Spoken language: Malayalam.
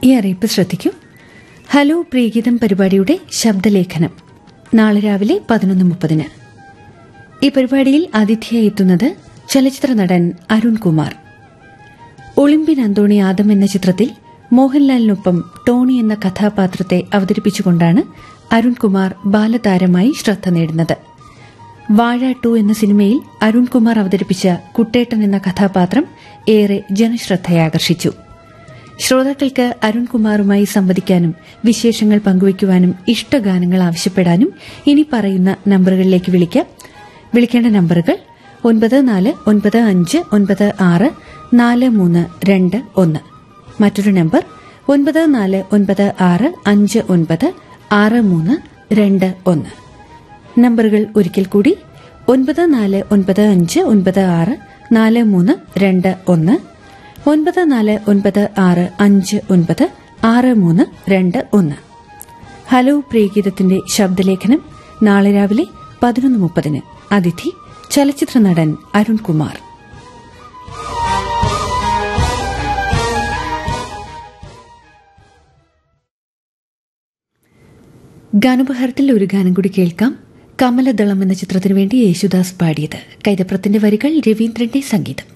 ഈ അറിയിപ്പ് ശ്രദ്ധിക്കൂ ഹലോ പ്രിയഗീതം പരിപാടിയുടെ ശബ്ദലേഖനം നാളെ രാവിലെ പതിനൊന്ന് മുപ്പതിന് ഈ പരിപാടിയിൽ അതിഥിയായി എത്തുന്നത് ചലച്ചിത്ര നടൻ അരുൺ കുമാർ ഒളിമ്പ്യൻ അന്തോണി ആദം എന്ന ചിത്രത്തിൽ മോഹൻലാലിനൊപ്പം ടോണി എന്ന കഥാപാത്രത്തെ അവതരിപ്പിച്ചുകൊണ്ടാണ് അരുൺകുമാർ ബാലതാരമായി ശ്രദ്ധ നേടുന്നത് വാഴ ടു എന്ന സിനിമയിൽ അരുൺകുമാർ അവതരിപ്പിച്ച കുട്ടേട്ടൻ എന്ന കഥാപാത്രം ഏറെ ജനശ്രദ്ധയാകർഷിച്ചു ശ്രോതാക്കൾക്ക് അരുൺകുമാറുമായി സംവദിക്കാനും വിശേഷങ്ങൾ പങ്കുവയ്ക്കുവാനും ഇഷ്ടഗാനങ്ങൾ ആവശ്യപ്പെടാനും ഇനി പറയുന്ന നമ്പറുകളിലേക്ക് വിളിക്കാം വിളിക്കേണ്ട നമ്പറുകൾ ഒൻപത് നാല് ഒൻപത് അഞ്ച് ഒൻപത് ആറ് നാല് മൂന്ന് രണ്ട് ഒന്ന് മറ്റൊരു നമ്പർ ഒൻപത് നാല് ഒൻപത് ആറ് അഞ്ച് ഒൻപത് ആറ് മൂന്ന് രണ്ട് ഒന്ന് നമ്പറുകൾ ഒരിക്കൽ കൂടി ഒൻപത് നാല് ഒൻപത് അഞ്ച് ഒൻപത് ആറ് നാല് മൂന്ന് രണ്ട് ഒന്ന് ഒൻപത് നാല് ഒൻപത് ആറ് അഞ്ച് ഒൻപത് ആറ് മൂന്ന് രണ്ട് ഒന്ന് ഹലോ പ്രിയഗീതത്തിന്റെ ശബ്ദലേഖനം നാളെ രാവിലെ പതിനൊന്ന് മുപ്പതിന് അതിഥി ചലച്ചിത്ര നടൻ അരുൺകുമാർ ഗാനോപഹാരത്തിൽ ഒരു ഗാനം കൂടി കേൾക്കാം കമലദളം എന്ന ചിത്രത്തിനു വേണ്ടി യേശുദാസ് പാടിയത് കൈതപ്രത്തിന്റെ വരികൾ രവീന്ദ്രന്റെ സംഗീതം